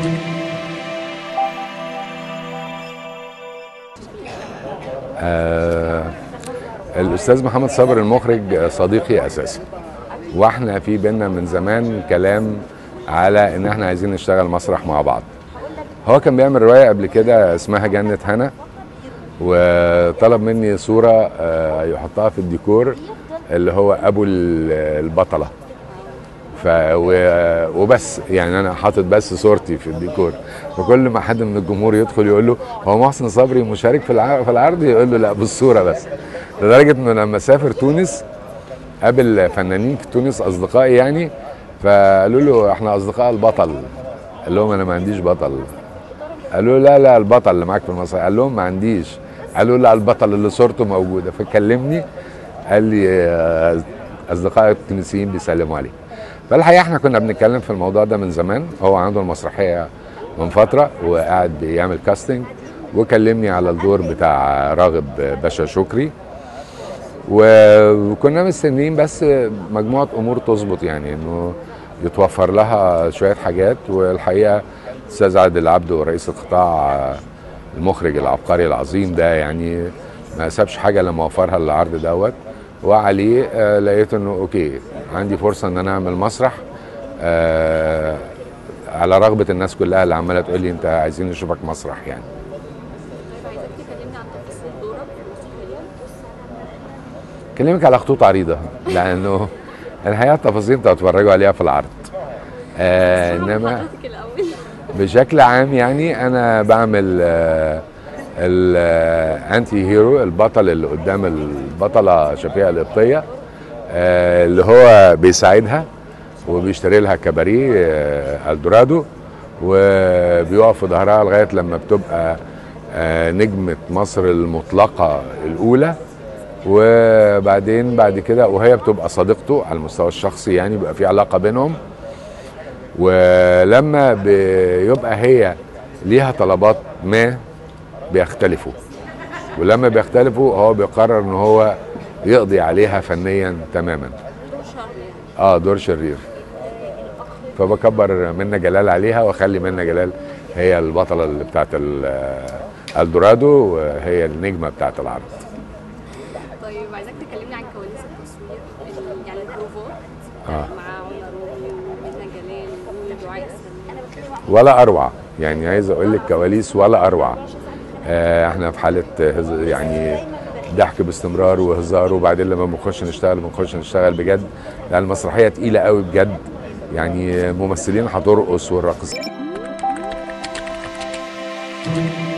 آه الاستاذ محمد صابر المخرج صديقي اساسا واحنا في بينا من زمان كلام على ان احنا عايزين نشتغل مسرح مع بعض هو كان بيعمل روايه قبل كده اسمها جنه هنا وطلب مني صوره آه، يحطها في الديكور اللي هو ابو ال- البطله ف و- وبس يعني انا حاطط بس صورتي في الديكور فكل ما حد من الجمهور يدخل يقول له هو محسن صبري مشارك في الع- في العرض يقول له لا بالصوره بس لدرجه انه لما سافر تونس قابل فنانين في تونس اصدقائي يعني فقالوا له احنا اصدقاء البطل قال لهم انا ما عنديش بطل قالوا له لا لا البطل اللي معاك في المسرح قال لهم ما عنديش قالوا لا البطل اللي صورته موجوده فكلمني قال لي آه، اصدقائي التونسيين بيسلموا عليك فالحقيقه احنا كنا بنتكلم في الموضوع ده من زمان هو عنده المسرحيه من فتره وقاعد بيعمل كاستنج وكلمني على الدور بتاع راغب باشا شكري و- وكنا مستنيين بس مجموعه امور تظبط يعني انه يتوفر لها شويه حاجات والحقيقه استاذ عادل عبده رئيس القطاع المخرج العبقري العظيم ده يعني ما سابش حاجه لما وفرها للعرض دوت وعليه آه، لقيت انه اوكي عندي فرصه ان انا اعمل مسرح آه، على رغبه الناس كلها اللي عماله تقول لي انت عايزين نشوفك مسرح يعني طيب عايزاك تكلمني عن تفاصيل دورك في المسرحيه كلمك على خطوط عريضه لانه الحقيقه التفاصيل انتوا هتتفرجوا عليها في العرض آه انما حضرتك الاول بشكل عام يعني انا بعمل الانتي هيرو البطل اللي قدام البطله شفيقه القبطيه آه، اللي هو بيساعدها وبيشتري لها كباريه آه، الدورادو وبيقف في ظهرها لغايه لما بتبقى آه، نجمه مصر المطلقه الاولى وبعدين بعد كده وهي بتبقى صديقته على المستوى الشخصي يعني بيبقى في علاقه بينهم ولما بيبقى هي ليها طلبات ما بيختلفوا ولما بيختلفوا هو بيقرر ان هو يقضي عليها فنيا تماما دور شر يعني اه دور شرير فبكبر منى جلال عليها واخلي منى جلال هي البطله اللي بتاعت ال- الدورادو وهي النجمه بتاعت العرض طيب عايزاك تكلمني عن كواليس التصوير ال- يعني البروفات آه. مع علا رومي ومنى جلال ودعاء السمين ولا اروع يعني عايز اقول لك كواليس ولا اروع آه احنا في حاله هز- يعني ضحك باستمرار وهزار وبعدين لما بنخش نشتغل بنخش نشتغل بجد لان المسرحيه تقيله قوي بجد يعني ممثلين هترقص والرقص